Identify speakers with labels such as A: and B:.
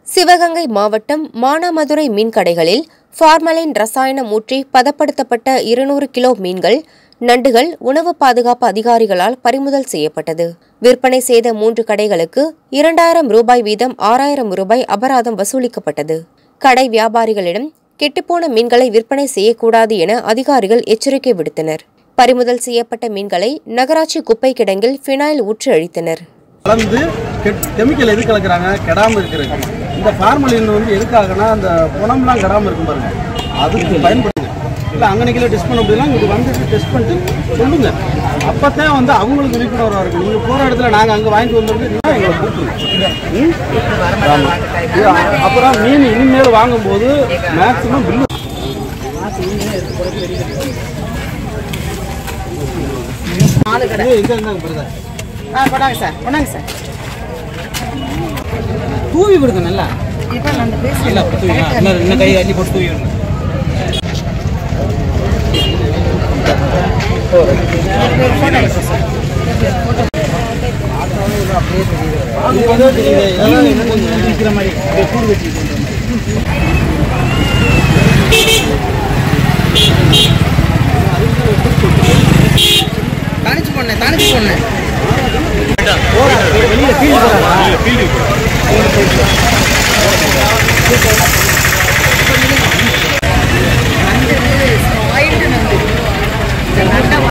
A: சிவகங்கை மாவட்டம் மானாமதுரை மீன் கடைகளில் ஃபார்மலின் ரசாயனம் ஊற்றி பதப்படுத்தப்பட்ட இருநூறு கிலோ மீன்கள் நண்டுகள் உணவு பாதுகாப்பு அதிகாரிகளால் பறிமுதல் செய்யப்பட்டது விற்பனை செய்த மூன்று கடைகளுக்கு இரண்டாயிரம் ரூபாய் வீதம் ஆறாயிரம் ரூபாய் அபராதம் வசூலிக்கப்பட்டது கடை வியாபாரிகளிடம் கெட்டுப்போன மீன்களை விற்பனை செய்யக்கூடாது என அதிகாரிகள் எச்சரிக்கை விடுத்தனர் பறிமுதல் செய்யப்பட்ட மீன்களை நகராட்சி குப்பை கிடங்கில் ஃபினாயில் ஊற்றி அழித்தனர்
B: கலந்து கெமிக்கல் எது கலக்குறாங்க கெடாமல் இருக்கிறது இந்த ஃபார்மலின் வந்து எதுக்காகனா அந்த குணம்லாம் கெடாமல் இருக்கும் பாருங்க அதுக்கு பயன்படுத்துங்க இல்லை அங்கனைக்கில் டெஸ்ட் பண்ண முடியலாம் இங்கே வந்துட்டு டெஸ்ட் பண்ணிட்டு சொல்லுங்க அப்போ தான் வந்து அவங்களுக்கு விழிப்புணர்வாக இருக்கும் நீங்கள் போகிற இடத்துல நாங்கள் அங்கே வாங்கிட்டு வந்துருக்கோம் எங்களை கூப்பிடுங்க ம்? ஆமா. இது அ- அப்புறம் மீன் இனிமேல் வாங்கும்போது மேக்ஸிமம் பில்லு எங்க இருந்தாங்க பிரதர்
C: ஆ கொண்டாங்க சார் கொண்டாங்க சார்
B: தூவி விடுங்க நல்லா
C: இப்போ நான் பேசுகிறேன்
B: இல்லை தூவி இன்னும் இன்னும் கை அள்ளி போட்டு தூவி விடுங்க
C: தனிச்சு போனேன் தனிச்சு போனேன்
B: வெளியில ஃபீல்டு
C: நண்டு ஆயிட்டு நண்டு இந்த நண்டை